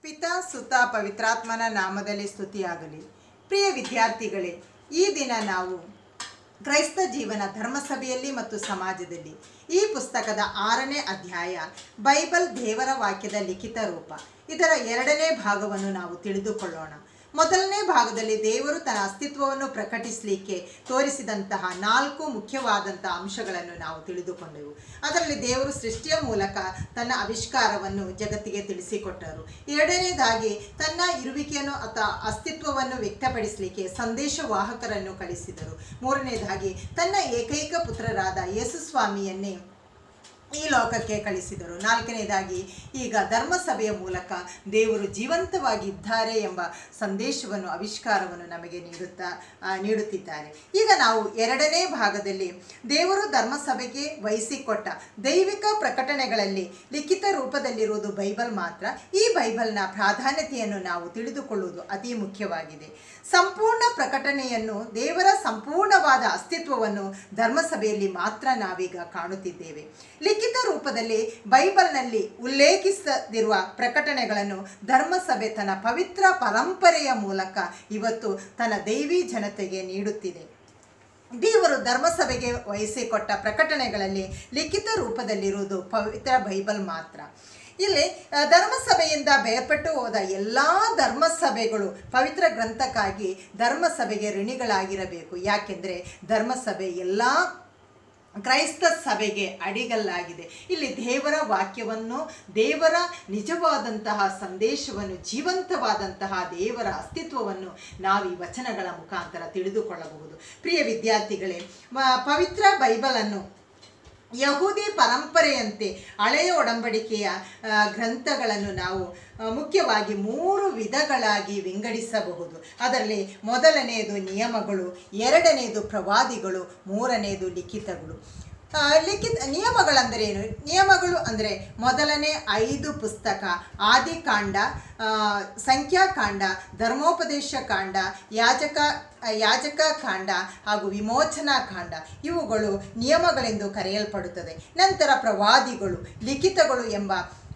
ಪಿತಾ ಸುತ ಪವಿತ್ರಾತ್ಮನ ನಾಮದಲ್ಲಿ ಸ್ತುತಿಯಾಗಲಿ ಪ್ರಿಯ ವಿದ್ಯಾರ್ಥಿಗಳೇ ಈ ದಿನ ನಾವು ಕ್ರೈಸ್ತ ಜೀವನ ಧರ್ಮಸಭೆಯಲ್ಲಿ ಮತ್ತು ಸಮಾಜದಲ್ಲಿ ಈ ಪುಸ್ತಕದ ಆರನೇ ಅಧ್ಯಾಯ ಬೈಬಲ್ ದೇವರ ವಾಕ್ಯದ ಲಿಖಿತ ರೂಪ ಇದರ ಎರಡನೇ ಭಾಗವನ್ನು ನಾವು ತಿಳಿದುಕೊಳ್ಳೋಣ ಮೊದಲನೇ ಭಾಗದಲ್ಲಿ ದೇವರು ತನ್ನ ಅಸ್ತಿತ್ವವನ್ನು ಪ್ರಕಟಿಸಲಿಕ್ಕೆ ತೋರಿಸಿದಂತಹ ನಾಲ್ಕು ಮುಖ್ಯವಾದಂತಹ ಅಂಶಗಳನ್ನು ನಾವು ತಿಳಿದುಕೊಂಡೆವು ಅದರಲ್ಲಿ ದೇವರು ಸೃಷ್ಟಿಯ ಮೂಲಕ ತನ್ನ ಆವಿಷ್ಕಾರವನ್ನು ಜಗತ್ತಿಗೆ ತಿಳಿಸಿಕೊಟ್ಟರು ಎರಡನೇದಾಗಿ ತನ್ನ ಇರುವಿಕೆಯನ್ನು ಅಥವಾ ಅಸ್ತಿತ್ವವನ್ನು ವ್ಯಕ್ತಪಡಿಸಲಿಕ್ಕೆ ಸಂದೇಶವಾಹಕರನ್ನು ಕಳಿಸಿದರು ಮೂರನೇದಾಗಿ ತನ್ನ ಏಕೈಕ ಪುತ್ರರಾದ ಯೇಸುಸ್ವಾಮಿಯನ್ನೇ ಈ ಲೋಕಕ್ಕೆ ಕಳಿಸಿದರು ನಾಲ್ಕನೇದಾಗಿ ಈಗ ಧರ್ಮಸಭೆಯ ಮೂಲಕ ದೇವರು ಜೀವಂತವಾಗಿದ್ದಾರೆ ಎಂಬ ಸಂದೇಶವನ್ನು ಆವಿಷ್ಕಾರವನ್ನು ನಮಗೆ ನೀಡುತ್ತಾ ಆ, ನೀಡುತ್ತಿದ್ದಾರೆ ಈಗ ನಾವು ಎರಡನೇ ಭಾಗದಲ್ಲಿ ದೇವರು ಧರ್ಮಸಭೆಗೆ ವಹಿಸಿಕೊಟ್ಟ ದೈವಿಕ ಪ್ರಕಟಣೆಗಳಲ್ಲಿ ಲಿಖಿತ ರೂಪದಲ್ಲಿರುವುದು ಬೈಬಲ್ ಮಾತ್ರ ಈ ಬೈಬಲ್ನ ಪ್ರಾಧಾನ್ಯತೆಯನ್ನು ನಾವು ತಿಳಿದುಕೊಳ್ಳುವುದು ಅತಿ ಮುಖ್ಯವಾಗಿದೆ ಸಂಪೂರ್ಣ ಪ್ರಕಟಣೆಯನ್ನು ದೇವರ ಸಂಪೂರ್ಣವಾದ ಅಸ್ತಿತ್ವವನ್ನು ಧರ್ಮಸಭೆಯಲ್ಲಿ ಮಾತ್ರ ನಾವೀಗ ಕಾಣುತ್ತಿದ್ದೇವೆ ಲಿಖಿತ ರೂಪದಲ್ಲಿ ಬೈಬಲ್ನಲ್ಲಿ ಉಲ್ಲೇಖಿಸದಿರುವ ಪ್ರಕಟಣೆಗಳನ್ನು ಧರ್ಮಸಭೆ ತನ್ನ ಪವಿತ್ರ ಪರಂಪರೆಯ ಮೂಲಕ ಇವತ್ತು ತನ್ನ ದೈವಿ ಜನತೆಗೆ ನೀಡುತ್ತಿದೆ ದೇವರು ಧರ್ಮಸಭೆಗೆ ವಹಿಸಿಕೊಟ್ಟ ಪ್ರಕಟಣೆಗಳಲ್ಲಿ ಲಿಖಿತ ರೂಪದಲ್ಲಿರುವುದು ಪವಿತ್ರ ಬೈಬಲ್ ಮಾತ್ರ ಇಲ್ಲಿ ಆ, ಧರ್ಮಸಭೆಯಿಂದ ಬೇರ್ಪಟ್ಟು ಹೋದ ಎಲ್ಲ ಧರ್ಮಸಭೆಗಳು ಪವಿತ್ರ ಗ್ರಂಥಕ್ಕಾಗಿ ಧರ್ಮಸಭೆಗೆ ಋಣಿಗಳಾಗಿರಬೇಕು ಯಾಕೆಂದರೆ ಧರ್ಮಸಭೆ ಎಲ್ಲ ಕ್ರೈಸ್ತ ಸಭೆಗೆ ಅಡಿಗಲ್ಲಾಗಿದೆ ಇಲ್ಲಿ ದೇವರ ವಾಕ್ಯವನ್ನು ದೇವರ ನಿಜವಾದಂತಹ ಸಂದೇಶವನ್ನು ಜೀವಂತವಾದಂತಹ ದೇವರ ಅಸ್ತಿತ್ವವನ್ನು ನಾವು ಈ ವಚನಗಳ ಮುಖಾಂತರ ತಿಳಿದುಕೊಳ್ಳಬಹುದು ಪ್ರಿಯ ವಿದ್ಯಾರ್ಥಿಗಳೇ ಮ- ಪವಿತ್ರ ಬೈಬಲನ್ನು ಯಹೂದಿ ಪರಂಪರೆಯಂತೆ ಹಳೆಯ ಒಡಂಬಡಿಕೆಯ ಆ, ಗ್ರಂಥಗಳನ್ನು ನಾವು ಆ, ಮುಖ್ಯವಾಗಿ ಮೂರು ವಿಧಗಳಾಗಿ ವಿಂಗಡಿಸಬಹುದು ಅದರಲ್ಲಿ ಮೊದಲನೆಯದು ನಿಯಮಗಳು ಎರಡನೆಯದು ಪ್ರವಾದಿಗಳು ಮೂರನೆಯದು ಲಿಖಿತಗಳು ಆ, ಲಿಖಿತ ನಿಯಮಗಳಂದರೇನು ನಿಯಮಗಳು ಅಂದರೆ ಮೊದಲನೇ ಐದು ಪುಸ್ತಕ ಆದಿಕಾಂಡ ಆ, ಸಂಖ್ಯಾಕಾಂಡ ಧರ್ಮೋಪದೇಶ ಕಾಂಡ ಯಾಜಕ ಯಾಜಕ ಕಾಂಡ ಹಾಗೂ ವಿಮೋಚನಾ ಕಾಂಡ ಇವುಗಳು ನಿಯಮಗಳೆಂದು ಕರೆಯಲ್ಪಡುತ್ತದೆ ನಂತರ ಪ್ರವಾದಿಗಳು ಲಿಖಿತಗಳು ಎಂಬ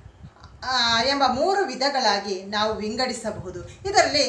ಆ, ಎಂಬ ಮೂರು ವಿಧಗಳಾಗಿ ನಾವು ವಿಂಗಡಿಸಬಹುದು ಇದರಲ್ಲಿ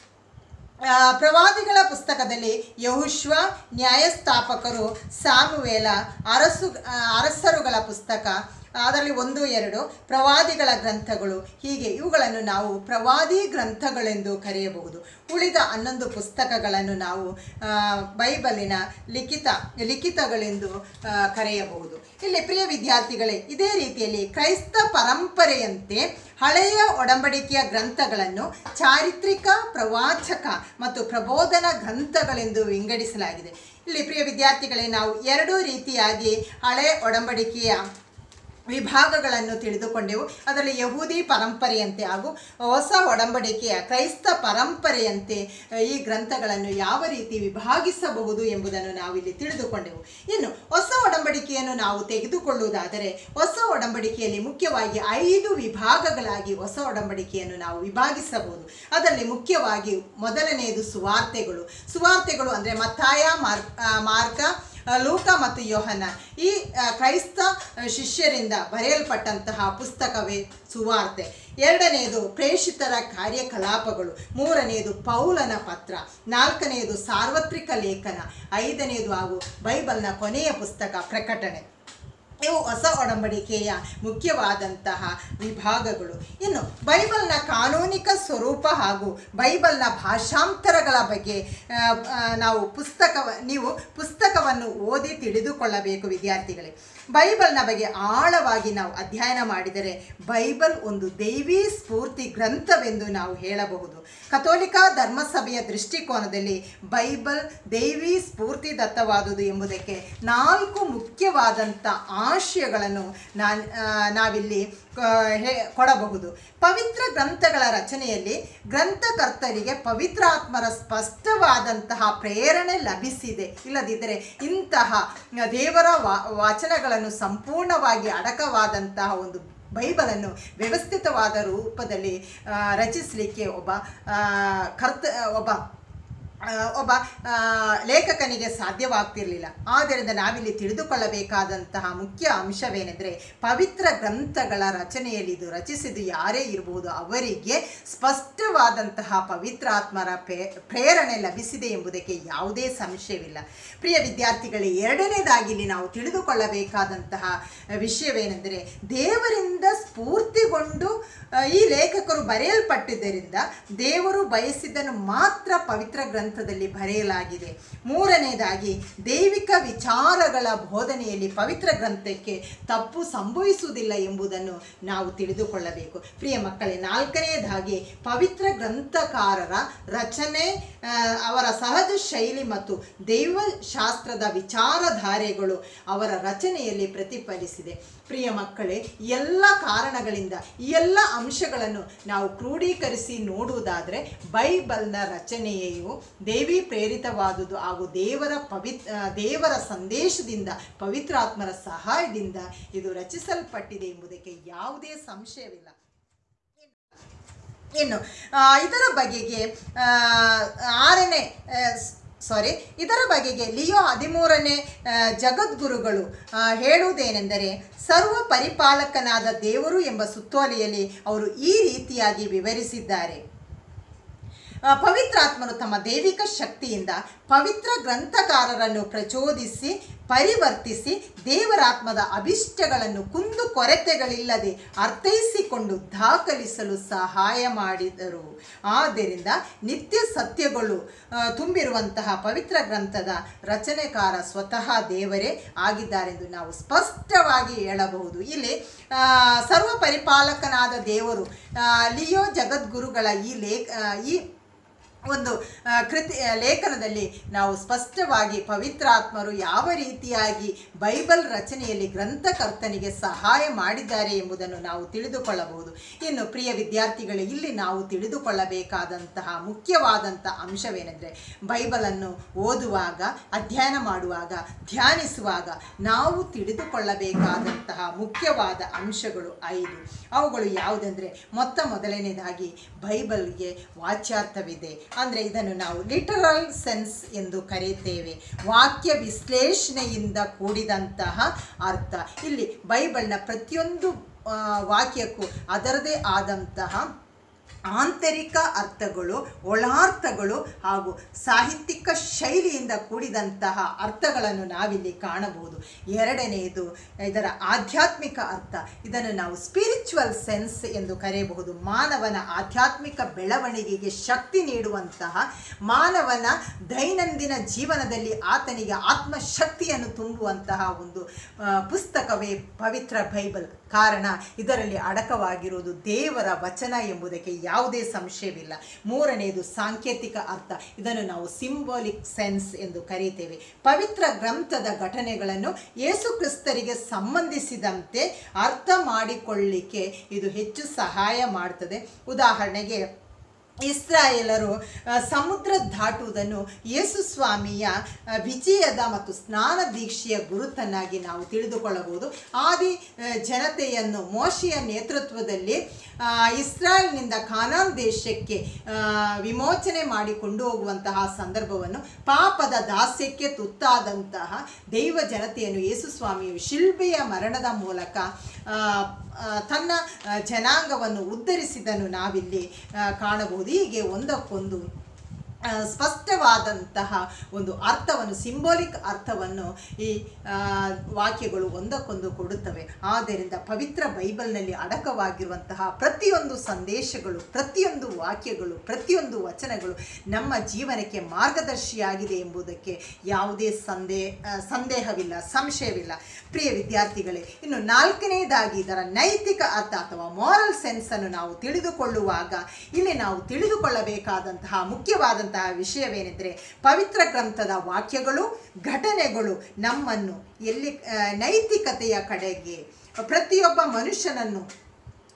ಆ, ಪ್ರವಾದಿಗಳ ಪುಸ್ತಕದಲ್ಲಿ ಯಹುಶ್ವ ನ್ಯಾಯಸ್ಥಾಪಕರು ಸಾಮುವೇಲ ಅರಸು ಆ, ಅರಸರುಗಳ ಪುಸ್ತಕ ಅದರಲ್ಲಿ ಒಂದು ಎರಡು ಪ್ರವಾದಿಗಳ ಗ್ರಂಥಗಳು ಹೀಗೆ ಇವುಗಳನ್ನು ನಾವು ಪ್ರವಾದಿ ಗ್ರಂಥಗಳೆಂದು ಕರೆಯಬಹುದು ಉಳಿದ ಹನ್ನೊಂದು ಪುಸ್ತಕಗಳನ್ನು ನಾವು ಆ, ಬೈಬಲಿನ ಲಿಖಿತ ಲಿಖಿತಗಳೆಂದು ಆ, ಕರೆಯಬಹುದು ಇಲ್ಲಿ ಪ್ರಿಯ ವಿದ್ಯಾರ್ಥಿಗಳೇ ಇದೇ ರೀತಿಯಲ್ಲಿ ಕ್ರೈಸ್ತ ಪರಂಪರೆಯಂತೆ ಹಳೆಯ ಒಡಂಬಡಿಕೆಯ ಗ್ರಂಥಗಳನ್ನು ಚಾರಿತ್ರಿಕ ಪ್ರವಾಚಕ ಮತ್ತು ಪ್ರಬೋಧನ ಗ್ರಂಥಗಳೆಂದು ವಿಂಗಡಿಸಲಾಗಿದೆ ಇಲ್ಲಿ ಪ್ರಿಯ ವಿದ್ಯಾರ್ಥಿಗಳೇ ನಾವು ಎರಡೂ ರೀತಿಯಾಗಿ ಹಳೆ ಒಡಂಬಡಿಕೆಯ ವಿಭಾಗಗಳನ್ನು ತಿಳಿದುಕೊಂಡೆವು ಅದರಲ್ಲಿ ಯಹೂದಿ ಪರಂಪರೆಯಂತೆ ಹಾಗೂ ಹೊಸ ಒಡಂಬಡಿಕೆಯ ಕ್ರೈಸ್ತ ಪರಂಪರೆಯಂತೆ ಅಹ್, ಈ ಗ್ರಂಥಗಳನ್ನು ಯಾವ ರೀತಿ ವಿಭಾಗಿಸಬಹುದು ಎಂಬುದನ್ನು ನಾವಿಲ್ಲಿ ತಿಳಿದುಕೊಂಡೆವು ಇನ್ನು ಹೊಸ ಒಡಂಬಡಿಕೆಯನ್ನು ನಾವು ತೆಗೆದುಕೊಳ್ಳುವುದಾದರೆ ಹೊಸ ಒಡಂಬಡಿಕೆಯಲ್ಲಿ ಮುಖ್ಯವಾಗಿ ಐದು ವಿಭಾಗಗಳಾಗಿ ಹೊಸ ಒಡಂಬಡಿಕೆಯನ್ನು ನಾವು ವಿಭಾಗಿಸಬಹುದು ಅದರಲ್ಲಿ ಮುಖ್ಯವಾಗಿ ಮೊದಲನೆಯದು ಸುವಾರ್ತೆಗಳು ಸುವಾರ್ತೆಗಳು ಅಂದರೆ ಮತ್ತಾಯ ಮಾರ್ಕ್ ಆ, ಮಾರ್ಕ ಆ, ಲೂಕ ಮತ್ತು ಯೋಹನ ಈ ಆ, ಕ್ರೈಸ್ತ ಆ, ಶಿಷ್ಯರಿಂದ ಬರೆಯಲ್ಪಟ್ಟಂತಹ ಪುಸ್ತಕವೇ ಸುವಾರ್ತೆ ಎರಡನೆಯದು ಪ್ರೇಷಿತರ ಕಾರ್ಯಕಲಾಪಗಳು ಮೂರನೆಯದು ಪೌಲನ ಪತ್ರ ನಾಲ್ಕನೆಯದು ಸಾರ್ವತ್ರಿಕ ಲೇಖನ ಐದನೆಯದು ಹಾಗೂ ಬೈಬಲ್ನ ಕೊನೆಯ ಪುಸ್ತಕ ಪ್ರಕಟಣೆ ಇವು ಹೊಸ ಒಡಂಬಡಿಕೆಯ ಮುಖ್ಯವಾದಂತಹ ವಿಭಾಗಗಳು ಇನ್ನು ಬೈಬಲ್ನ ಕಾನೂನಿಕ ಸ್ವರೂಪ ಹಾಗೂ ಬೈಬಲ್ನ ಭಾಷಾಂತರಗಳ ಬಗ್ಗೆ ಆ, ಆ, ನಾವು ಪುಸ್ತಕವ ನೀವು ಪುಸ್ತಕವನ್ನು ಓದಿ ತಿಳಿದುಕೊಳ್ಳಬೇಕು ವಿದ್ಯಾರ್ಥಿಗಳೇ ಬೈಬಲ್ನ ಬಗ್ಗೆ ಆಳವಾಗಿ ನಾವು ಅಧ್ಯಯನ ಮಾಡಿದರೆ ಬೈಬಲ್ ಒಂದು ದೈವಿ ಸ್ಫೂರ್ತಿ ಗ್ರಂಥವೆಂದು ನಾವು ಹೇಳಬಹುದು ಕಥೋಲಿಕ ಧರ್ಮಸಭೆಯ ದೃಷ್ಟಿಕೋನದಲ್ಲಿ ಬೈಬಲ್ ದೈವಿ ಸ್ಫೂರ್ತಿದತ್ತವಾದುದು ಎಂಬುದಕ್ಕೆ ನಾಲ್ಕು ಮುಖ್ಯವಾದಂಥ ಆಶಯಗಳನ್ನು ನಾನು ನಾವಿಲ್ಲಿ ಆ, ಹೇ ಕೊಡಬಹುದು ಪವಿತ್ರ ಗ್ರಂಥಗಳ ರಚನೆಯಲ್ಲಿ ಗ್ರಂಥಕರ್ತರಿಗೆ ಪವಿತ್ರಾತ್ಮರ ಸ್ಪಷ್ಟವಾದಂತಹ ಪ್ರೇರಣೆ ಲಭಿಸಿದೆ ಇಲ್ಲದಿದ್ದರೆ ಇಂತಹ ದೇವರ ವಾ ವಾಚನಗಳನ್ನು ಸಂಪೂರ್ಣವಾಗಿ ಅಡಕವಾದಂತಹ ಒಂದು ಬೈಬಲನ್ನು ವ್ಯವಸ್ಥಿತವಾದ ರೂಪದಲ್ಲಿ ಆ, ರಚಿಸಲಿಕ್ಕೆ ಒಬ್ಬ ಆ, ಕರ್ತ ಒಬ್ಬ ಆ, ಒಬ್ಬ ಆ, ಲೇಖಕನಿಗೆ ಸಾಧ್ಯವಾಗ್ತಿರಲಿಲ್ಲ ಆದ್ದರಿಂದ ನಾವಿಲ್ಲಿ ತಿಳಿದುಕೊಳ್ಳಬೇಕಾದಂತಹ ಮುಖ್ಯ ಅಂಶವೇನೆಂದರೆ ಪವಿತ್ರ ಗ್ರಂಥಗಳ ರಚನೆಯಲ್ಲಿ ಇದು ರಚಿಸಿದ್ದು ಯಾರೇ ಇರಬಹುದು ಅವರಿಗೆ ಸ್ಪಷ್ಟವಾದಂತಹ ಪವಿತ್ರಾತ್ಮರ ಪ್ರೇ- ಪ್ರೇರಣೆ ಲಭಿಸಿದೆ ಎಂಬುದಕ್ಕೆ ಯಾವುದೇ ಸಂಶಯವಿಲ್ಲ ಪ್ರಿಯ ವಿದ್ಯಾರ್ಥಿಗಳೇ ಎರಡನೇದಾಗಿ ಇಲ್ಲಿ ನಾವು ತಿಳಿದುಕೊಳ್ಳಬೇಕಾದಂತಹ ವಿಷಯವೇನೆಂದರೆ ದೇವರಿಂದ ಸ್ಫೂರ್ತಿಗೊಂಡು ಆ, ಈ ಲೇಖಕರು ಬರೆಯಲ್ಪಟ್ಟಿದ್ದರಿಂದ ದೇವರು ಬಯಸಿದ್ದನ್ನು ಮಾತ್ರ ಪವಿತ್ರ ಗ್ರಂಥದಲ್ಲಿ ಬರೆಯಲಾಗಿದೆ ಮೂರನೇದಾಗಿ ದೈವಿಕ ವಿಚಾರಗಳ ಬೋಧನೆಯಲ್ಲಿ ಪವಿತ್ರ ಗ್ರಂಥಕ್ಕೆ ತಪ್ಪು ಸಂಭವಿಸುವುದಿಲ್ಲ ಎಂಬುದನ್ನು ನಾವು ತಿಳಿದುಕೊಳ್ಳಬೇಕು ಪ್ರಿಯ ಮಕ್ಕಳೇ ನಾಲ್ಕನೆಯದಾಗಿ ಪವಿತ್ರ ಗ್ರಂಥಕಾರರ ರಚನೆ ಆ, ಅವರ ಸಹಜ ಶೈಲಿ ಮತ್ತು ದೈವಶಾಸ್ತ್ರದ ವಿಚಾರಧಾರೆಗಳು ಅವರ ರಚನೆಯಲ್ಲಿ ಪ್ರತಿಫಲಿಸಿದೆ ಪ್ರಿಯ ಮಕ್ಕಳೇ ಎಲ್ಲ ಕಾರಣಗಳಿಂದ ಈ ಎಲ್ಲ ಅಂಶಗಳನ್ನು ನಾವು ಕ್ರೋಢೀಕರಿಸಿ ನೋಡುವುದಾದರೆ ಬೈಬಲ್ನ ರಚನೆಯು ದೇವಿ ಪ್ರೇರಿತವಾದುದು ಹಾಗೂ ದೇವರ ಪವಿತ್ ಆ, ದೇವರ ಸಂದೇಶದಿಂದ ಪವಿತ್ರಾತ್ಮರ ಸಹಾಯದಿಂದ ಇದು ರಚಿಸಲ್ಪಟ್ಟಿದೆ ಎಂಬುದಕ್ಕೆ ಯಾವುದೇ ಸಂಶಯವಿಲ್ಲ ಇನ್ನು ಆ, ಇದರ ಬಗೆಗೆ ಆ, ಆರನೇ ಸಾರಿ ಇದರ ಬಗೆಗೆ ಲಿಯೋ ಹದಿಮೂರನೇ ಆ, ಜಗದ್ಗುರುಗಳು ಆ, ಹೇಳುವುದೇನೆಂದರೆ ಸರ್ವ ಪರಿಪಾಲಕನಾದ ದೇವರು ಎಂಬ ಸುತ್ತೋಲೆಯಲ್ಲಿ ಅವರು ಈ ರೀತಿಯಾಗಿ ವಿವರಿಸಿದ್ದಾರೆ ಆ, ಪವಿತ್ರಾತ್ಮನು ತಮ್ಮ ದೈವಿಕ ಶಕ್ತಿಯಿಂದ ಪವಿತ್ರ ಗ್ರಂಥಕಾರರನ್ನು ಪ್ರಚೋದಿಸಿ ಪರಿವರ್ತಿಸಿ ದೇವರಾತ್ಮದ ಅಭಿಷ್ಟಗಳನ್ನು ಕುಂದು ಕೊರತೆಗಳಿಲ್ಲದೆ ಅರ್ಥೈಸಿಕೊಂಡು ದಾಖಲಿಸಲು ಸಹಾಯ ಮಾಡಿದರು ಆದ್ದರಿಂದ ನಿತ್ಯ ಸತ್ಯಗಳು ಆ, ತುಂಬಿರುವಂತಹ ಪವಿತ್ರ ಗ್ರಂಥದ ರಚನೆಕಾರ ಸ್ವತಃ ದೇವರೇ ಆಗಿದ್ದಾರೆಂದು ನಾವು ಸ್ಪಷ್ಟವಾಗಿ ಹೇಳಬಹುದು ಇಲ್ಲಿ ಆ, ಸರ್ವ ಪರಿಪಾಲಕನಾದ ದೇವರು ಆ, ಲಿಯೋ ಜಗದ್ಗುರುಗಳ ಈ ಲೇಖ ಆ, ಈ ಒಂದು ಆ, ಕೃತಿ ಆ, ಲೇಖನದಲ್ಲಿ ನಾವು ಸ್ಪಷ್ಟವಾಗಿ ಪವಿತ್ರಾತ್ಮರು ಯಾವ ರೀತಿಯಾಗಿ ಬೈಬಲ್ ರಚನೆಯಲ್ಲಿ ಗ್ರಂಥಕರ್ತನಿಗೆ ಸಹಾಯ ಮಾಡಿದ್ದಾರೆ ಎಂಬುದನ್ನು ನಾವು ತಿಳಿದುಕೊಳ್ಳಬಹುದು ಇನ್ನು ಪ್ರಿಯ ವಿದ್ಯಾರ್ಥಿಗಳೇ ಇಲ್ಲಿ ನಾವು ತಿಳಿದುಕೊಳ್ಳಬೇಕಾದಂತಹ ಮುಖ್ಯವಾದಂಥ ಅಂಶವೇನೆಂದರೆ ಬೈಬಲನ್ನು ಓದುವಾಗ ಅಧ್ಯಯನ ಮಾಡುವಾಗ ಧ್ಯಾನಿಸುವಾಗ ನಾವು ತಿಳಿದುಕೊಳ್ಳಬೇಕಾದಂತಹ ಮುಖ್ಯವಾದ ಅಂಶಗಳು ಐದು ಅವುಗಳು ಯಾವುದೆಂದರೆ ಮೊತ್ತ ಮೊದಲನೇದಾಗಿ ಬೈಬಲ್ಗೆ ವಾಚ್ಯಾರ್ಥವಿದೆ ಅಂದರೆ ಇದನ್ನು ನಾವು ಲಿಟರಲ್ ಸೆನ್ಸ್ ಎಂದು ಕರೆಯುತ್ತೇವೆ ವಾಕ್ಯ ವಿಶ್ಲೇಷಣೆಯಿಂದ ಕೂಡಿದಂತಹ ಅರ್ಥ ಇಲ್ಲಿ ಬೈಬಲ್ನ ಪ್ರತಿಯೊಂದು ಆ, ವಾಕ್ಯಕ್ಕೂ ಅದರದೇ ಆದಂತಹ ಆಂತರಿಕ ಅರ್ಥಗಳು ಒಳಾರ್ಥಗಳು ಹಾಗೂ ಸಾಹಿತ್ಯಿಕ ಶೈಲಿಯಿಂದ ಕೂಡಿದಂತಹ ಅರ್ಥಗಳನ್ನು ನಾವಿಲ್ಲಿ ಕಾಣಬಹುದು ಎರಡನೆಯದು ಇದರ ಆಧ್ಯಾತ್ಮಿಕ ಅರ್ಥ ಇದನ್ನು ನಾವು ಸ್ಪಿರಿಚುವಲ್ ಸೆನ್ಸ್ ಎಂದು ಕರೆಯಬಹುದು ಮಾನವನ ಆಧ್ಯಾತ್ಮಿಕ ಬೆಳವಣಿಗೆಗೆ ಶಕ್ತಿ ನೀಡುವಂತಹ ಮಾನವನ ದೈನಂದಿನ ಜೀವನದಲ್ಲಿ ಆತನಿಗೆ ಆತ್ಮಶಕ್ತಿಯನ್ನು ತುಂಬುವಂತಹ ಒಂದು ಆ, ಪುಸ್ತಕವೇ ಪವಿತ್ರ ಬೈಬಲ್ ಕಾರಣ ಇದರಲ್ಲಿ ಅಡಕವಾಗಿರುವುದು ದೇವರ ವಚನ ಎಂಬುದಕ್ಕೆ ಯಾವುದೇ ಸಂಶಯವಿಲ್ಲ ಮೂರನೆಯದು ಸಾಂಕೇತಿಕ ಅರ್ಥ ಇದನ್ನು ನಾವು ಸಿಂಬಾಲಿಕ್ ಸೆನ್ಸ್ ಎಂದು ಕರೆಯುತ್ತೇವೆ ಪವಿತ್ರ ಗ್ರಂಥದ ಘಟನೆಗಳನ್ನು ಯೇಸು ಕ್ರಿಸ್ತರಿಗೆ ಸಂಬಂಧಿಸಿದಂತೆ ಅರ್ಥ ಮಾಡಿಕೊಳ್ಳಿಕ್ಕೆ ಇದು ಹೆಚ್ಚು ಸಹಾಯ ಮಾಡ್ತದೆ ಉದಾಹರಣೆಗೆ ಇಸ್ರಾಯೇಲರು ಆ, ಸಮುದ್ರ ದಾಟುವುದನ್ನು ಯೇಸು ಸ್ವಾಮಿಯ ಆ, ವಿಜಯದ ಮತ್ತು ಸ್ನಾನ ದೀಕ್ಷೆಯ ಗುರುತನ್ನಾಗಿ ನಾವು ತಿಳಿದುಕೊಳ್ಳಬಹುದು ಆದಿ ಆ, ಜನತೆಯನ್ನು ಮೋಶೆಯ ನೇತೃತ್ವದಲ್ಲಿ ಆ, ಇಸ್ರಾಯೇಲ್ನಿಂದ ಖಾನಾನ್ ದೇಶಕ್ಕೆ ಆ, ವಿಮೋಚನೆ ಮಾಡಿಕೊಂಡು ಹೋಗುವಂತಹ ಸಂದರ್ಭವನ್ನು ಪಾಪದ ದಾಸ್ಯಕ್ಕೆ ತುತ್ತಾದಂತಹ ದೈವ ಜನತೆಯನ್ನು ಯೇಸು ಸ್ವಾಮಿಯು ಶಿಲ್ಬೆಯ ಮರಣದ ಮೂಲಕ ಆ, ಆ, ತನ್ನ ಆ, ಜನಾಂಗವನ್ನು ಉದ್ಧರಿಸಿದನ್ನು ನಾವಿಲ್ಲಿ ಆ, ಕಾಣಬಹುದು ಹೀಗೆ ಒಂದಕ್ಕೊಂದು ಆ, ಸ್ಪಷ್ಟವಾದಂತಹ ಒಂದು ಅರ್ಥವನ್ನು ಸಿಂಬಾಲಿಕ್ ಅರ್ಥವನ್ನು ಈ ಆ, ವಾಕ್ಯಗಳು ಒಂದಕ್ಕೊಂದು ಕೊಡುತ್ತವೆ ಆದ್ದರಿಂದ ಪವಿತ್ರ ಬೈಬಲ್ನಲ್ಲಿ ಅಡಕವಾಗಿರುವಂತಹ ಪ್ರತಿಯೊಂದು ಸಂದೇಶಗಳು ಪ್ರತಿಯೊಂದು ವಾಕ್ಯಗಳು ಪ್ರತಿಯೊಂದು ವಚನಗಳು ನಮ್ಮ ಜೀವನಕ್ಕೆ ಮಾರ್ಗದರ್ಶಿಯಾಗಿದೆ ಎಂಬುದಕ್ಕೆ ಯಾವುದೇ ಸಂದೇ ಆ, ಸಂದೇಹವಿಲ್ಲ ಸಂಶಯವಿಲ್ಲ ಪ್ರಿಯ ವಿದ್ಯಾರ್ಥಿಗಳೇ ಇನ್ನು ನಾಲ್ಕನೇದಾಗಿ ಇದರ ನೈತಿಕ ಅರ್ಥ ಅಥವಾ ಮಾರಲ್ ಸೆನ್ಸನ್ನು ನಾವು ತಿಳಿದುಕೊಳ್ಳುವಾಗ ಇಲ್ಲಿ ನಾವು ತಿಳಿದುಕೊಳ್ಳಬೇಕಾದಂತಹ ಮುಖ್ಯವಾದಂತಹ ವಿಷಯವೇನೆಂದರೆ ಪವಿತ್ರ ಗ್ರಂಥದ ವಾಕ್ಯಗಳು ಘಟನೆಗಳು ನಮ್ಮನ್ನು ಎಲ್ಲಿ ಆ, ನೈತಿಕತೆಯ ಕಡೆಗೆ ಪ್ರತಿಯೊಬ್ಬ ಮನುಷ್ಯನನ್ನು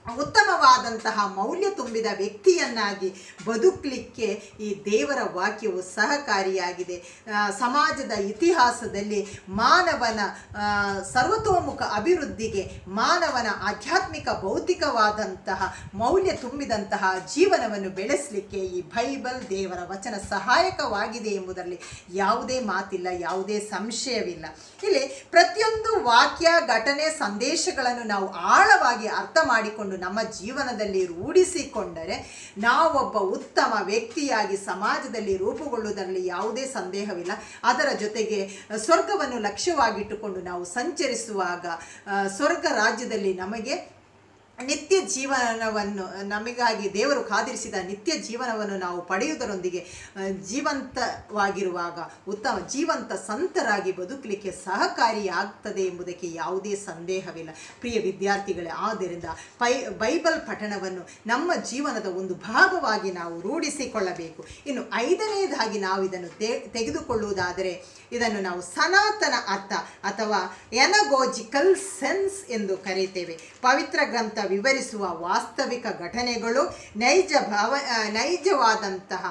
ಉತ್ತಮವಾದಂತಹ ಮೌಲ್ಯ ತುಂಬಿದ ವ್ಯಕ್ತಿಯನ್ನಾಗಿ ಬದುಕಲಿಕ್ಕೆ ಈ ದೇವರ ವಾಕ್ಯವು ಸಹಕಾರಿಯಾಗಿದೆ ಆ, ಸಮಾಜದ ಇತಿಹಾಸದಲ್ಲಿ ಮಾನವನ ಆ, ಸರ್ವತೋಮುಖ ಅಭಿವೃದ್ಧಿಗೆ ಮಾನವನ ಆಧ್ಯಾತ್ಮಿಕ ಭೌತಿಕವಾದಂತಹ ಮೌಲ್ಯ ತುಂಬಿದಂತಹ ಜೀವನವನ್ನು ಬೆಳೆಸಲಿಕ್ಕೆ ಈ ಬೈಬಲ್ ದೇವರ ವಚನ ಸಹಾಯಕವಾಗಿದೆ ಎಂಬುದರಲ್ಲಿ ಯಾವುದೇ ಮಾತಿಲ್ಲ ಯಾವುದೇ ಸಂಶಯವಿಲ್ಲ ಇಲ್ಲಿ ಪ್ರತಿಯೊಂದು ವಾಕ್ಯ ಘಟನೆ ಸಂದೇಶಗಳನ್ನು ನಾವು ಆಳವಾಗಿ ಅರ್ಥ ಮಾಡಿಕೊಂಡು ನಮ್ಮ ಜೀವನದಲ್ಲಿ ರೂಢಿಸಿಕೊಂಡರೆ ನಾವೊಬ್ಬ ಉತ್ತಮ ವ್ಯಕ್ತಿಯಾಗಿ ಸಮಾಜದಲ್ಲಿ ರೂಪುಗೊಳ್ಳುವುದರಲ್ಲಿ ಯಾವುದೇ ಸಂದೇಹವಿಲ್ಲ ಅದರ ಜೊತೆಗೆ ಸ್ವರ್ಗವನ್ನು ಲಕ್ಷ್ಯವಾಗಿಟ್ಟುಕೊಂಡು ನಾವು ಸಂಚರಿಸುವಾಗ ಆ, ಸ್ವರ್ಗ ರಾಜ್ಯದಲ್ಲಿ ನಮಗೆ ನಿತ್ಯ ಜೀವನವನ್ನು ನಮಗಾಗಿ ದೇವರು ಕಾದಿರಿಸಿದ ನಿತ್ಯ ಜೀವನವನ್ನು ನಾವು ಪಡೆಯುವುದರೊಂದಿಗೆ ಆ, ಜೀವಂತವಾಗಿರುವಾಗ ಉತ್ತಮ ಜೀವಂತ ಸಂತರಾಗಿ ಬದುಕಲಿಕ್ಕೆ ಸಹಕಾರಿಯಾಗ್ತದೆ ಎಂಬುದಕ್ಕೆ ಯಾವುದೇ ಸಂದೇಹವಿಲ್ಲ ಪ್ರಿಯ ವಿದ್ಯಾರ್ಥಿಗಳೇ ಆದ್ದರಿಂದ ಪೈ ಬೈಬಲ್ ಪಠಣವನ್ನು ನಮ್ಮ ಜೀವನದ ಒಂದು ಭಾಗವಾಗಿ ನಾವು ರೂಢಿಸಿಕೊಳ್ಳಬೇಕು ಇನ್ನು ಐದನೇದಾಗಿ ನಾವು ಇದನ್ನು ತೆ ತೆಗೆದುಕೊಳ್ಳುವುದಾದರೆ ಇದನ್ನು ನಾವು ಸನಾತನ ಅರ್ಥ ಅಥವಾ ಎನಗೋಜಿಕಲ್ ಸೆನ್ಸ್ ಎಂದು ಕರೆಯುತ್ತೇವೆ ಪವಿತ್ರ ಗ್ರಂಥ ವಿವರಿಸುವ ವಾಸ್ತವಿಕ ಘಟನೆಗಳು ನೈಜ ಭಾವ ಆ, ನೈಜವಾದಂತಹ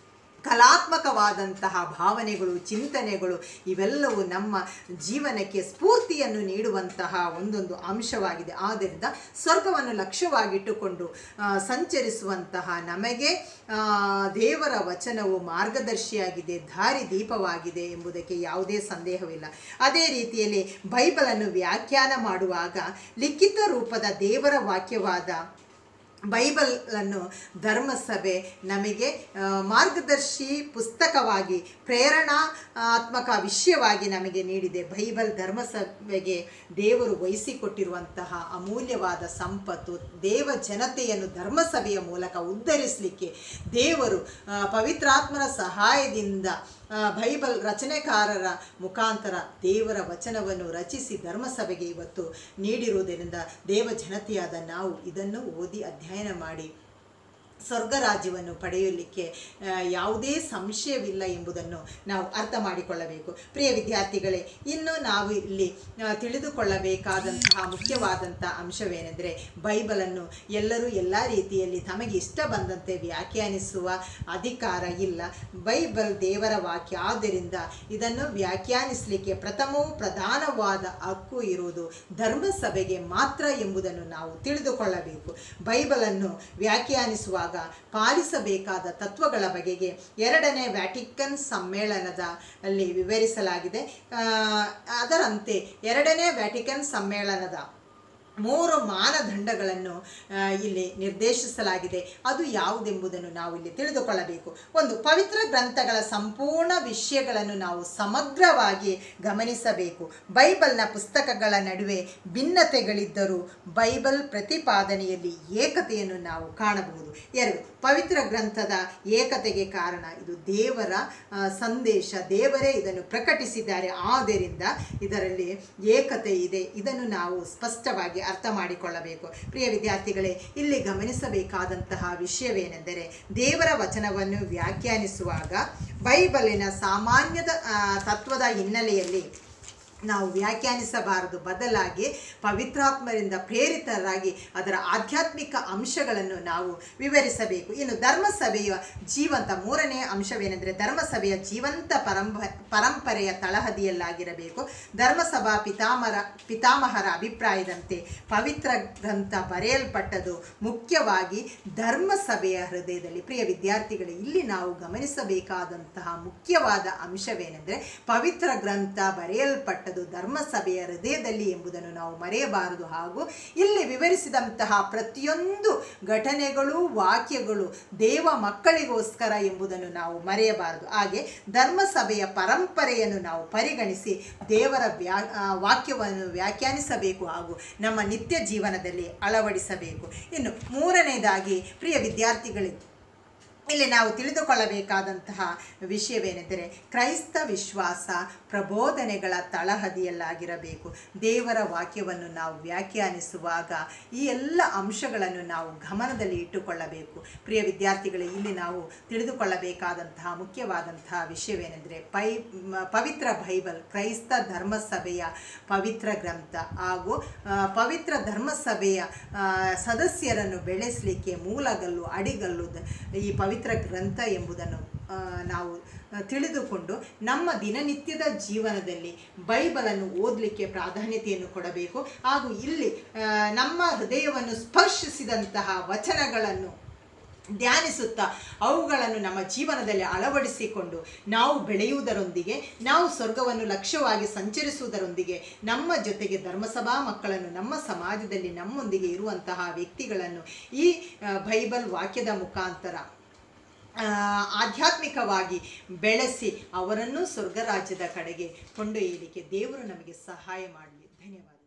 ಕಲಾತ್ಮಕವಾದಂತಹ ಭಾವನೆಗಳು ಚಿಂತನೆಗಳು ಇವೆಲ್ಲವೂ ನಮ್ಮ ಜೀವನಕ್ಕೆ ಸ್ಫೂರ್ತಿಯನ್ನು ನೀಡುವಂತಹ ಒಂದೊಂದು ಅಂಶವಾಗಿದೆ ಆದ್ದರಿಂದ ಸ್ವರ್ಗವನ್ನು ಲಕ್ಷ್ಯವಾಗಿಟ್ಟುಕೊಂಡು ಆ, ಸಂಚರಿಸುವಂತಹ ನಮಗೆ ಆ, ದೇವರ ವಚನವು ಮಾರ್ಗದರ್ಶಿಯಾಗಿದೆ ದಾರಿ ದೀಪವಾಗಿದೆ ಎಂಬುದಕ್ಕೆ ಯಾವುದೇ ಸಂದೇಹವಿಲ್ಲ ಅದೇ ರೀತಿಯಲ್ಲಿ ಬೈಬಲನ್ನು ವ್ಯಾಖ್ಯಾನ ಮಾಡುವಾಗ ಲಿಖಿತ ರೂಪದ ದೇವರ ವಾಕ್ಯವಾದ ಬೈಬಲನ್ನು ಧರ್ಮಸಭೆ ನಮಗೆ ಆ, ಮಾರ್ಗದರ್ಶಿ ಪುಸ್ತಕವಾಗಿ ಪ್ರೇರಣಾತ್ಮಕ ವಿಷಯವಾಗಿ ನಮಗೆ ನೀಡಿದೆ ಬೈಬಲ್ ಧರ್ಮಸಭೆಗೆ ದೇವರು ವಹಿಸಿಕೊಟ್ಟಿರುವಂತಹ ಅಮೂಲ್ಯವಾದ ಸಂಪತ್ತು ದೇವ ಜನತೆಯನ್ನು ಧರ್ಮಸಭೆಯ ಮೂಲಕ ಉದ್ಧರಿಸಲಿಕ್ಕೆ ದೇವರು ಆ, ಪವಿತ್ರಾತ್ಮನ ಸಹಾಯದಿಂದ ಆ, ಬೈಬಲ್ ರಚನೆಕಾರರ ಮುಖಾಂತರ ದೇವರ ವಚನವನ್ನು ರಚಿಸಿ ಧರ್ಮಸಭೆಗೆ ಇವತ್ತು ನೀಡಿರುವುದರಿಂದ ದೇವ ಜನತೆಯಾದ ನಾವು ಇದನ್ನು ಓದಿ ಅಧ್ಯಯನ ಮಾಡಿ ಸ್ವರ್ಗ ರಾಜ್ಯವನ್ನು ಪಡೆಯಲಿಕ್ಕೆ ಆ, ಯಾವುದೇ ಸಂಶಯವಿಲ್ಲ ಎಂಬುದನ್ನು ನಾವು ಅರ್ಥ ಮಾಡಿಕೊಳ್ಳಬೇಕು ಪ್ರಿಯ ವಿದ್ಯಾರ್ಥಿಗಳೇ ಇನ್ನು ನಾವು ಇಲ್ಲಿ ಆ, ತಿಳಿದುಕೊಳ್ಳಬೇಕಾದಂತಹ ಮುಖ್ಯವಾದಂಥ ಅಂಶವೇನೆಂದರೆ ಬೈಬಲನ್ನು ಎಲ್ಲರೂ ಎಲ್ಲ ರೀತಿಯಲ್ಲಿ ತಮಗೆ ಇಷ್ಟ ಬಂದಂತೆ ವ್ಯಾಖ್ಯಾನಿಸುವ ಅಧಿಕಾರ ಇಲ್ಲ ಬೈಬಲ್ ದೇವರ ವಾಕ್ಯ ಆದ್ದರಿಂದ ಇದನ್ನು ವ್ಯಾಖ್ಯಾನಿಸಲಿಕ್ಕೆ ಪ್ರಥಮವೂ ಪ್ರಧಾನವಾದ ಹಕ್ಕು ಇರುವುದು ಧರ್ಮಸಭೆಗೆ ಮಾತ್ರ ಎಂಬುದನ್ನು ನಾವು ತಿಳಿದುಕೊಳ್ಳಬೇಕು ಬೈಬಲನ್ನು ವ್ಯಾಖ್ಯಾನಿಸುವಾಗ ಪಾಲಿಸಬೇಕಾದ ತತ್ವಗಳ ಬಗೆಗೆ ಎರಡನೇ ವ್ಯಾಟಿಕನ್ ಸಮ್ಮೇಳನದ ಅಲ್ಲಿ ವಿವರಿಸಲಾಗಿದೆ ಆ, ಅದರಂತೆ ಎರಡನೇ ವ್ಯಾಟಿಕನ್ ಸಮ್ಮೇಳನದ ಮೂರು ಮಾನದಂಡಗಳನ್ನು ಆ, ಇಲ್ಲಿ ನಿರ್ದೇಶಿಸಲಾಗಿದೆ ಅದು ಯಾವುದೆಂಬುದನ್ನು ನಾವು ಇಲ್ಲಿ ತಿಳಿದುಕೊಳ್ಳಬೇಕು ಒಂದು ಪವಿತ್ರ ಗ್ರಂಥಗಳ ಸಂಪೂರ್ಣ ವಿಷಯಗಳನ್ನು ನಾವು ಸಮಗ್ರವಾಗಿ ಗಮನಿಸಬೇಕು ಬೈಬಲ್ನ ಪುಸ್ತಕಗಳ ನಡುವೆ ಭಿನ್ನತೆಗಳಿದ್ದರೂ ಬೈಬಲ್ ಪ್ರತಿಪಾದನೆಯಲ್ಲಿ ಏಕತೆಯನ್ನು ನಾವು ಕಾಣಬಹುದು ಎರಡು ಪವಿತ್ರ ಗ್ರಂಥದ ಏಕತೆಗೆ ಕಾರಣ ಇದು ದೇವರ ಆ, ಸಂದೇಶ ದೇವರೇ ಇದನ್ನು ಪ್ರಕಟಿಸಿದ್ದಾರೆ ಆದ್ದರಿಂದ ಇದರಲ್ಲಿ ಏಕತೆ ಇದೆ ಇದನ್ನು ನಾವು ಸ್ಪಷ್ಟವಾಗಿ ಅರ್ಥ ಮಾಡಿಕೊಳ್ಳಬೇಕು ಪ್ರಿಯ ವಿದ್ಯಾರ್ಥಿಗಳೇ ಇಲ್ಲಿ ಗಮನಿಸಬೇಕಾದಂತಹ ವಿಷಯವೇನೆಂದರೆ ದೇವರ ವಚನವನ್ನು ವ್ಯಾಖ್ಯಾನಿಸುವಾಗ ಬೈಬಲಿನ ಸಾಮಾನ್ಯದ ಆ, ತತ್ವದ ಹಿನ್ನೆಲೆಯಲ್ಲಿ ನಾವು ವ್ಯಾಖ್ಯಾನಿಸಬಾರದು ಬದಲಾಗಿ ಪವಿತ್ರಾತ್ಮರಿಂದ ಪ್ರೇರಿತರಾಗಿ ಅದರ ಆಧ್ಯಾತ್ಮಿಕ ಅಂಶಗಳನ್ನು ನಾವು ವಿವರಿಸಬೇಕು ಇನ್ನು ಧರ್ಮಸಭೆಯ ಜೀವಂತ ಮೂರನೇ ಅಂಶವೇನೆಂದರೆ ಧರ್ಮಸಭೆಯ ಜೀವಂತ ಪರಂಪ ಪರಂಪರೆಯ ತಳಹದಿಯಲ್ಲಾಗಿರಬೇಕು ಧರ್ಮಸಭಾ ಪಿತಾಮರ ಪಿತಾಮಹರ ಅಭಿಪ್ರಾಯದಂತೆ ಪವಿತ್ರ ಗ್ರಂಥ ಬರೆಯಲ್ಪಟ್ಟದು ಮುಖ್ಯವಾಗಿ ಧರ್ಮಸಭೆಯ ಹೃದಯದಲ್ಲಿ ಪ್ರಿಯ ವಿದ್ಯಾರ್ಥಿಗಳೇ ಇಲ್ಲಿ ನಾವು ಗಮನಿಸಬೇಕಾದಂತಹ ಮುಖ್ಯವಾದ ಅಂಶವೇನೆಂದರೆ ಪವಿತ್ರ ಗ್ರಂಥ ಬರೆಯಲ್ಪಟ್ಟದು ಧರ್ಮಸಭೆಯ ಹೃದಯದಲ್ಲಿ ಎಂಬುದನ್ನು ನಾವು ಮರೆಯಬಾರದು ಹಾಗೂ ಇಲ್ಲಿ ವಿವರಿಸಿದಂತಹ ಪ್ರತಿಯೊಂದು ಘಟನೆಗಳು ವಾಕ್ಯಗಳು ದೇವ ಮಕ್ಕಳಿಗೋಸ್ಕರ ಎಂಬುದನ್ನು ನಾವು ಮರೆಯಬಾರದು ಹಾಗೆ ಧರ್ಮಸಭೆಯ ಪರಂಪರೆಯನ್ನು ನಾವು ಪರಿಗಣಿಸಿ ದೇವರ ವ್ಯಾ ಆ, ವಾಕ್ಯವನ್ನು ವ್ಯಾಖ್ಯಾನಿಸಬೇಕು ಹಾಗೂ ನಮ್ಮ ನಿತ್ಯ ಜೀವನದಲ್ಲಿ ಅಳವಡಿಸಬೇಕು ಇನ್ನು ಮೂರನೇದಾಗಿ ಪ್ರಿಯ ವಿದ್ಯಾರ್ಥಿಗಳಿಗೆ ಇಲ್ಲಿ ನಾವು ತಿಳಿದುಕೊಳ್ಳಬೇಕಾದಂತಹ ವಿಷಯವೇನೆಂದರೆ ಕ್ರೈಸ್ತ ವಿಶ್ವಾಸ ಪ್ರಬೋಧನೆಗಳ ತಳಹದಿಯಲ್ಲಾಗಿರಬೇಕು ದೇವರ ವಾಕ್ಯವನ್ನು ನಾವು ವ್ಯಾಖ್ಯಾನಿಸುವಾಗ ಈ ಎಲ್ಲ ಅಂಶಗಳನ್ನು ನಾವು ಗಮನದಲ್ಲಿ ಇಟ್ಟುಕೊಳ್ಳಬೇಕು ಪ್ರಿಯ ವಿದ್ಯಾರ್ಥಿಗಳೇ ಇಲ್ಲಿ ನಾವು ತಿಳಿದುಕೊಳ್ಳಬೇಕಾದಂತಹ ಮುಖ್ಯವಾದಂತಹ ವಿಷಯವೇನೆಂದರೆ ಪೈ ಮ- ಪವಿತ್ರ ಬೈಬಲ್ ಕ್ರೈಸ್ತ ಧರ್ಮಸಭೆಯ ಪವಿತ್ರ ಗ್ರಂಥ ಹಾಗೂ ಆ, ಪವಿತ್ರ ಧರ್ಮಸಭೆಯ ಆ, ಸದಸ್ಯರನ್ನು ಬೆಳೆಸಲಿಕ್ಕೆ ಮೂಲಗಲ್ಲು ಅಡಿಗಲ್ಲು ದ- ಈ ಪವಿತ್ರ ಗ್ರಂಥ ಎಂಬುದನ್ನು ಆ, ನಾವು ಆ, ತಿಳಿದುಕೊಂಡು ನಮ್ಮ ದಿನನಿತ್ಯದ ಜೀವನದಲ್ಲಿ ಬೈಬಲನ್ನು ಓದಲಿಕ್ಕೆ ಪ್ರಾಧಾನ್ಯತೆಯನ್ನು ಕೊಡಬೇಕು ಹಾಗೂ ಇಲ್ಲಿ ಆ, ನಮ್ಮ ಹೃದಯವನ್ನು ಸ್ಪರ್ಶಿಸಿದಂತಹ ವಚನಗಳನ್ನು ಧ್ಯಾನಿಸುತ್ತಾ ಅವುಗಳನ್ನು ನಮ್ಮ ಜೀವನದಲ್ಲಿ ಅಳವಡಿಸಿಕೊಂಡು ನಾವು ಬೆಳೆಯುವುದರೊಂದಿಗೆ ನಾವು ಸ್ವರ್ಗವನ್ನು ಲಕ್ಷ್ಯವಾಗಿ ಸಂಚರಿಸುವುದರೊಂದಿಗೆ ನಮ್ಮ ಜೊತೆಗೆ ಧರ್ಮಸಭಾ ಮಕ್ಕಳನ್ನು ನಮ್ಮ ಸಮಾಜದಲ್ಲಿ ನಮ್ಮೊಂದಿಗೆ ಇರುವಂತಹ ವ್ಯಕ್ತಿಗಳನ್ನು ಈ ಆ, ಬೈಬಲ್ ವಾಕ್ಯದ ಮುಖಾಂತರ ಆ, ಆಧ್ಯಾತ್ಮಿಕವಾಗಿ ಬೆಳೆಸಿ ಅವರನ್ನು ಸ್ವರ್ಗ ರಾಜ್ಯದ ಕಡೆಗೆ ಕೊಂಡೊಯ್ಯಲಿಕ್ಕೆ ದೇವರು ನಮಗೆ ಸಹಾಯ ಮಾಡಲಿ ಧನ್ಯವಾದ